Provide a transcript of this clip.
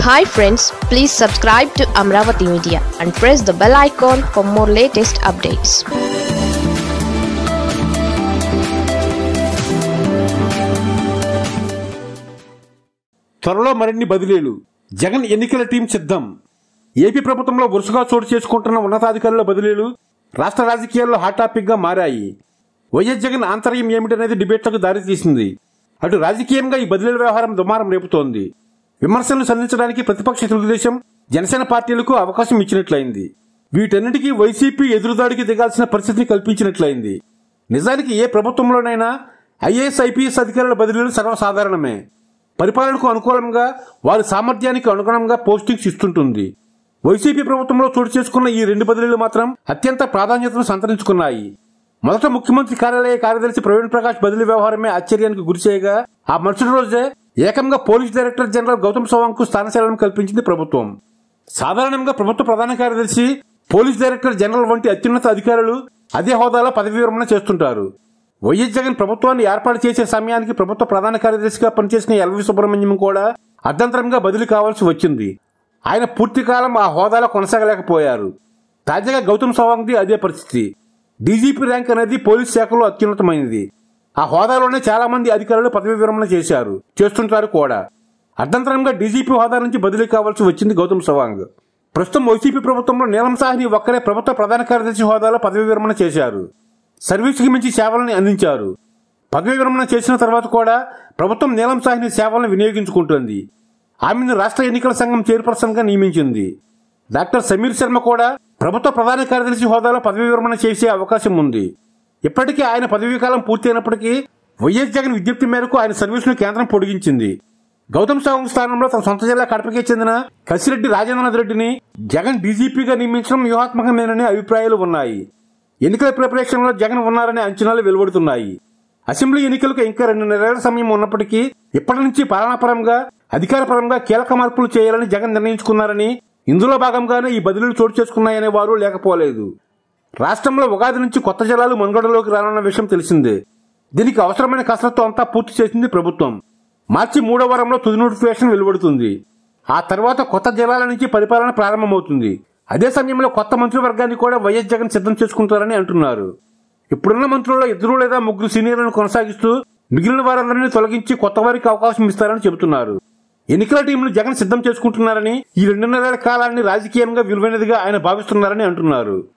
hi friends please subscribe to Amaravati media and press the bell icon for more latest updates త్వరలో మరిన్ని బదిలీలు జగన్ ఎన్నికల team సిద్ధం AP ప్రభుత్వంలో వరుసగా చోటు చేసుకుంటున్న ఉన్నతాధికారుల బదిలీలు రాష్ట్ర రాజకీయాల్లో హాట్ టాపిక్ గా మారాయి వైఎస్ జగన్ ఆంతర్యం ఏమిటనేది డిబేట్లకు దారితీసింది అటు రాజకీయంగా ఈ బదిలీల వ్యవహారం దుమారం రేపుతోంది విమర్శలు సంధించడానికి ప్రతిపక్ష తెలుగుదేశం జనసేన పార్టీలకు అవకాశం ఇచ్చినట్లయింది వీటన్నిటికీ వైసీపీ ఎదురుదాడికి దిగాల్సిన పరిస్థితిని కల్పించినట్లయింది నిజానికి ఏ ప్రభుత్వంలోనైనా ఐఏఎస్ ఐపీఎస్ అధికారుల బదిలీలు సర్వసాధారణమే పరిపాలనకు అనుకూలంగా వారి సామర్థ్యానికి అనుగుణంగా పోస్టింగ్స్ ఇస్తుంటుంది వైసీపీ ప్రభుత్వంలో చోటు చేసుకున్న ఈ రెండు బదిలీలు మాత్రం అత్యంత ప్రాధాన్యతను సంతరించుకున్నాయి మొదట ముఖ్యమంత్రి కార్యాలయ కార్యదర్శి ప్రవీణ్ ప్రకాష్ బదిలీ వ్యవహారమే ఆశ్చర్యానికి గురిచేయగా ఆ మరుసటి రోజే ఏకంగా police director general Gautam Sawang కు స్థానశీలం కల్పించింది ప్రభుత్వం సాధారణంగా ప్రభుత్వ ప్రధాన కార్యదర్శి పోలీస్ డైరెక్టర్ జనరల్ వంటి అత్యున్నత అధికారులు అదే హోదాలో పదవి విరమణ చేస్తుంటారు వైఎస్ జగన్ ప్రభుత్వాన్ని ఏర్పాటు చేసే సమయానికి ప్రభుత్వ ప్రధాన కార్యదర్శిగా పనిచేసిన ఎల్వి సుబ్రహ్మణ్యం కూడా అర్ధంతరంగా బదిలీ కావాల్సి వచ్చింది ఆయన పూర్తి కాలం ఆ హోదాలో కొనసాగలేకపోయారు తాజాగా గౌతమ్ సవాంగ్ది అదే పరిస్థితి డీజీపీ ర్యాంక్ అనేది పోలీస్ శాఖలో అత్యున్నతమైనది ఆ హోదాలోనే చాలా మంది అధికారులు పదవి విరమణ చేశారు చేస్తుంటారు కూడా అర్ధంతరంగా డీజీపీ హోదా నుంచి బదిలీ కావాల్సి వచ్చింది గౌతమ్ సవాంగ్ ప్రస్తుతం వైసీపీ ప్రభుత్వంలో నీలం సాహ్ని ఒక్కరే ప్రభుత్వ ప్రధాన కార్యదర్శి హోదాలో పదవి విరమణ చేశారు సర్వీసుకి మించి సేవలను అందించారు పదవి విరమణ చేసిన తర్వాత కూడా ప్రభుత్వం నీలం సాహ్ని సేవలను వినియోగించుకుంటోంది ఆమెను రాష్ట్ర ఎన్నికల సంఘం చైర్పర్సన్ గా నియమించింది డాక్టర్ సమీర్ శర్మ కూడా ప్రభుత్వ ప్రధాన కార్యదర్శి హోదాలో పదవి విరమణ చేసే అవకాశం ఉంది ఇప్పటికీ ఆయన పదవీ కాలం పూర్తయినప్పటికీ వైఎస్ జగన్ విజ్ఞప్తి మేరకు ఆయన సర్వీసును కేంద్రం పొడిగించింది గౌతమ్ సావంగ్ స్థానంలో తన సొంత జిల్లా కడపకే చెందిన కసిరెడ్డి రాజేంద్రనాథ్ రెడ్డిని జగన్ డీజీపీగా నియమించడం వ్యూహాత్మకమేననే అభిప్రాయాలు ఉన్నాయి ఎన్నికల ప్రిపరేషన్ లో జగన్ ఉన్నారనే అంచనాలు వెలువడుతున్నాయి అసెంబ్లీ ఎన్నికలకు ఇంకా రెండు నెలల సమయం ఉన్నప్పటికీ ఇప్పటి నుంచి పాలనాపరంగా అధికారపరంగా కీలక మార్పులు చేయాలని జగన్ నిర్ణయించుకున్నారని ఇందులో భాగంగానే ఈ బదిలీలు చోటు చేసుకున్నాయనే వారు లేకపోలేదు రాష్ట్రంలో ఉగాది నుంచి కొత్త జిల్లాలు మనుగడలోకి రానున్న విషయం తెలిసిందే దీనికి అవసరమైన కసరత్తు అంతా పూర్తి చేసింది ప్రభుత్వం మార్చి మూడో వారంలో తుది నోటిఫికేషన్ వెలువడుతుంది ఆ తర్వాత కొత్త జిల్లాల నుంచి పరిపాలన ప్రారంభమవుతుంది అదే సమయంలో కొత్త మంత్రివర్గాన్ని కూడా వైఎస్ జగన్ సిద్ధం చేసుకుంటారని అంటున్నారు ఇప్పుడున్న మంత్రుల్లో ఇద్దరు లేదా ముగ్గురు సీనియర్లను కొనసాగిస్తూ మిగిలిన వారందరినీ తొలగించి కొత్త వారికి అవకాశం ఇస్తారని చెబుతున్నారు ఎన్నికల టీంను జగన్ సిద్ధం చేసుకుంటున్నారని ఈ రెండున్నరేళ్ల కాలాన్ని రాజకీయంగా విలువైనదిగా ఆయన భావిస్తున్నారని అంటున్నారు